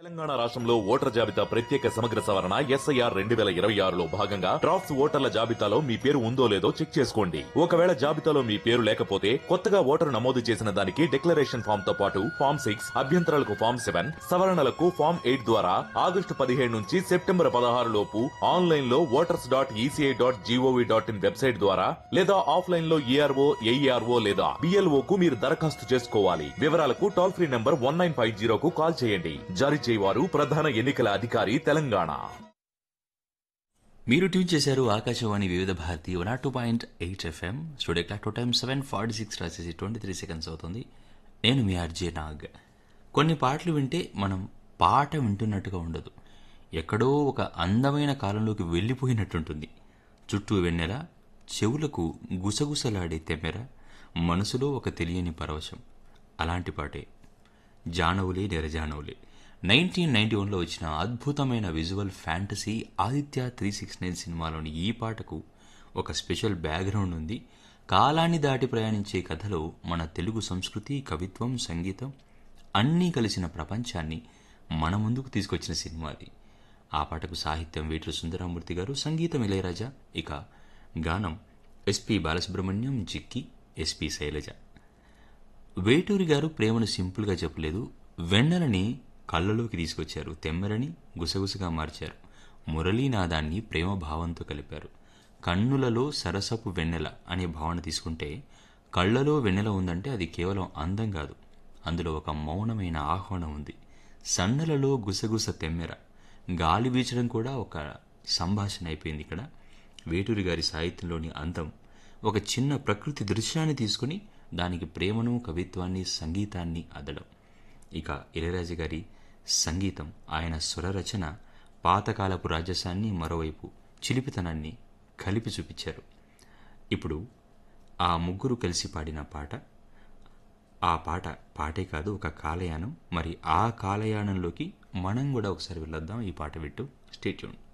తెలంగాణ రాష్ట్రంలో ఓటర్ జాబితా ప్రత్యేక సమగ్ర సవరణ ఎస్ఐఆర్ రెండు వేల ఇరవై ఆరులో భాగంగా డ్రాఫ్ట్స్ ఓటర్ల జాబితాలో మీ పేరు ఉందో లేదో చెక్ చేసుకోండి ఒకవేళ జాబితాలో మీ పేరు లేకపోతే కొత్తగా ఓటరు నమోదు చేసిన దానికి డిక్లరేషన్ ఫామ్ తో పాటు ఫామ్ సిక్స్ అభ్యంతరాలకు ఫామ్ సెవెన్ సవరణలకు ఫామ్ ఎయిట్ ద్వారా ఆగస్టు పదిహేడు నుంచి సెప్టెంబర్ పదహారు లోపు ఆన్లైన్ లో voters dot ECI dot G O V dot in website ద్వారా లేదా ఆఫ్లైన్ లో ఈఆర్ఓ ఏఈఆర్ఓ లేదా బిఎల్ఓ కు మీరు దరఖాస్తు చేసుకోవాలి వివరాలకు toll free number one nine five జీరోకు కాల్ చేయండి జారీ చేయవారు ప్రధాన ఎన్నికల అధికారి తెలంగాణ మీరు ట్యూన్ చేశారు Akashvani Vividh Bharati one two point eight FM studio clock two time seven forty six రాసేసి ట్వంటీ త్రీ సెకండ్స్ అవుతుంది నేను మీ ఆర్జే నాగ్ కొన్ని పాటలు వింటే మనం పాట వింటున్నట్టుగా ఉండదు ఎక్కడో ఒక అందమైన కాలంలోకి వెళ్ళిపోయినట్టుంటుంది చుట్టూ వెన్నెల చెవులకు గుసగుసలాడే తెమ్మెర మనసులో ఒక తెలియని పరవశం అలాంటి పాటే జానవులే నెరజానవులే నైన్టీన్ నైన్టీ వన్లో వచ్చిన అద్భుతమైన visual fantasy Aditya three six nine సినిమాలోని ఈ పాటకు ఒక స్పెషల్ బ్యాక్గ్రౌండ్ ఉంది కాలాన్ని దాటి ప్రయాణించే కథలో మన తెలుగు సంస్కృతి కవిత్వం సంగీతం అన్నీ కలిసిన ప్రపంచాన్ని మన ముందుకు తీసుకొచ్చిన సినిమా అది ఆ పాటకు సాహిత్యం వేటూరు సుందరామూర్తి గారు సంగీతం ఇళయరాజా ఇక గానం ఎస్పి బాలసుబ్రహ్మణ్యం జిక్కి ఎస్పి శైలజ వేటూరి గారు ప్రేమను సింపుల్గా చెప్పలేదు వెన్నెలని కళ్ళలోకి తీసుకొచ్చారు తెమ్మెరని గుసగుసగా మార్చారు మురళీనాదాన్ని ప్రేమ భావంతో కలిపారు కన్నులలో సరసపు వెన్నెల అనే భావన తీసుకుంటే కళ్ళలో వెన్నెల ఉందంటే అది కేవలం అందం కాదు అందులో ఒక మౌనమైన ఆహ్వానం ఉంది సన్నలలో గుసగుస తెమ్మెర గాలి వీచడం కూడా ఒక సంభాషణ అయిపోయింది ఇక్కడ వేటూరి గారి సాహిత్యంలోని అందం ఒక చిన్న ప్రకృతి దృశ్యాన్ని తీసుకుని దానికి ప్రేమను కవిత్వాన్ని సంగీతాన్ని అద్దడం ఇక ఇళయరాజు గారి సంగీతం ఆయన స్వరరచన పాతకాలపు రాజసాన్ని మరోవైపు చిలిపితనాన్ని కలిపి చూపించారు ఇప్పుడు ఆ ముగ్గురు కలిసి పాడిన పాట ఆ పాట పాటే కాదు ఒక కాలయానం మరి ఆ కాలయానంలోకి మనం కూడా ఒకసారి వెళ్ళొద్దాం ఈ పాట విట్టు స్టేట్యూన్